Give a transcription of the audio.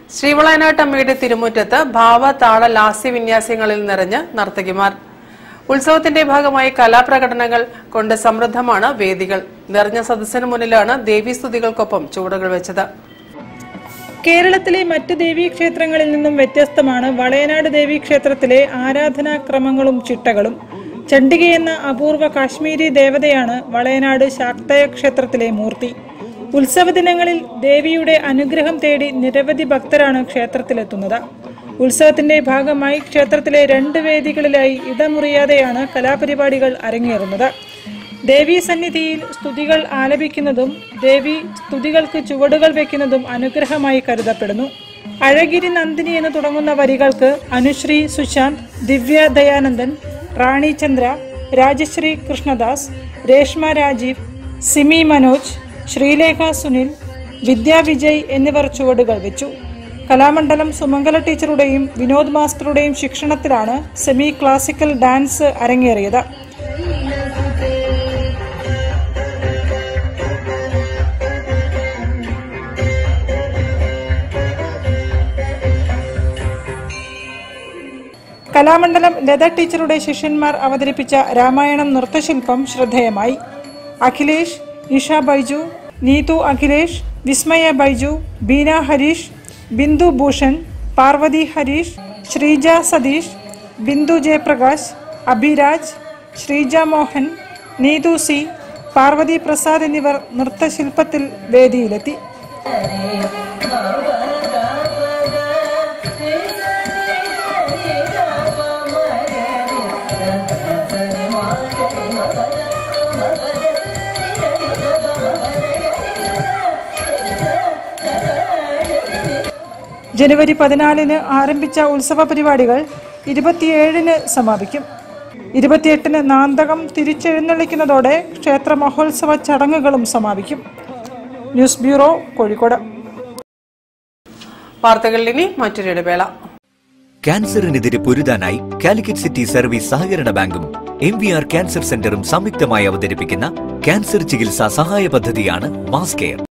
ശ്രീവളയനാട്ടമ്മയുടെ തിരുമുറ്റത്ത് ഭാവ താള ലാസ്യ വിന്യാസങ്ങളിൽ നിറഞ്ഞ് നർത്തകിമാർ ഉത്സവത്തിന്റെ ഭാഗമായി കലാപ്രകടനങ്ങൾ കൊണ്ട് സമൃദ്ധമാണ് വേദികൾ നിറഞ്ഞ സദസ്സിന് മുന്നിലാണ് ദേവീസ്തുതികൾക്കൊപ്പം ചുവടുകൾ വെച്ചത് കേരളത്തിലെ മറ്റ് ദേവീക്ഷേത്രങ്ങളിൽ നിന്നും വ്യത്യസ്തമാണ് വളയനാട് ദേവീക്ഷേത്രത്തിലെ ആരാധനാക്രമങ്ങളും ചിട്ടകളും ചണ്ഡിക എന്ന അപൂർവ കാശ്മീരി ദേവതയാണ് വളയനാട് ശാക്തയ ക്ഷേത്രത്തിലെ മൂർത്തി ഉത്സവ ദിനങ്ങളിൽ ദേവിയുടെ അനുഗ്രഹം തേടി നിരവധി ഭക്തരാണ് ക്ഷേത്രത്തിലെത്തുന്നത് ഉത്സവത്തിന്റെ ഭാഗമായി ക്ഷേത്രത്തിലെ രണ്ട് വേദികളിലായി ഇടമുറിയാതെയാണ് കലാപരിപാടികൾ അരങ്ങേറുന്നത് ദേവീ സന്നിധിയിൽ സ്തുതികൾ ആലപിക്കുന്നതും ദേവി സ്തുതികൾക്ക് ചുവടുകൾ വെക്കുന്നതും അനുഗ്രഹമായി കരുതപ്പെടുന്നു അഴഗിരി നന്ദിനി എന്ന് തുടങ്ങുന്ന വരികൾക്ക് അനുശ്രീ സുശാന്ത് ദിവ്യ ദയാനന്ദൻ റാണി ചന്ദ്ര രാജശ്രീ കൃഷ്ണദാസ് രേഷ്മ രാജീവ് സിമി മനോജ് ശ്രീലേഖ സുനിൽ വിദ്യാ വിജയ് എന്നിവർ ചുവടുകൾ വെച്ചു കലാമണ്ഡലം സുമംഗല ടീച്ചറുടെയും വിനോദ് മാസ്റ്ററുടെയും ശിക്ഷണത്തിലാണ് സെമി ക്ലാസിക്കൽ ഡാൻസ് അരങ്ങേറിയത് കലാമണ്ഡലം ലത ടീച്ചറുടെ ശിഷ്യന്മാർ അവതരിപ്പിച്ച രാമായണം നൃത്തശില്പം ശ്രദ്ധേയമായി അഖിലേഷ് ഇഷ ബൈജു നീതു അഖിലേഷ് വിസ്മയ ബൈജു ബീന ഹരീഷ് ബിന്ദു ഭൂഷൺ പാർവതി ഹരീഷ് ശ്രീജ സതീഷ് ബിന്ദു ജയപ്രകാശ് അഭിരാജ് ശ്രീജ മോഹൻ നീതു സി പാർവതി പ്രസാദ് എന്നിവർ നൃത്തശില്പത്തിൽ വേദിയിലെത്തി ജനുവരി പതിനാലിന് ആരംഭിച്ച ഉത്സവ പരിപാടികൾ ഇരുപത്തിയേഴിന് സമാപിക്കും ഇരുപത്തിയെട്ടിന് നാന്തകം തിരിച്ചെഴുന്നള്ളിക്കുന്നതോടെ ക്ഷേത്ര മഹോത്സവ ചടങ്ങുകളും സമാപിക്കും ന്യൂസ് ബ്യൂറോ കോഴിക്കോട് വാർത്തകളിൽ ഇനി മറ്റൊരു ഇടവേള ക്യാൻസറിനെതിരെ പൊരുതാനായി കാലിക്കറ്റ് സിറ്റി സർവീസ് സഹകരണ ബാങ്കും എം വി ആർ ക്യാൻസർ സെന്ററും സംയുക്തമായി അവതരിപ്പിക്കുന്ന ക്യാൻസർ ചികിത്സാ സഹായ പദ്ധതിയാണ് മാസ് കെയർ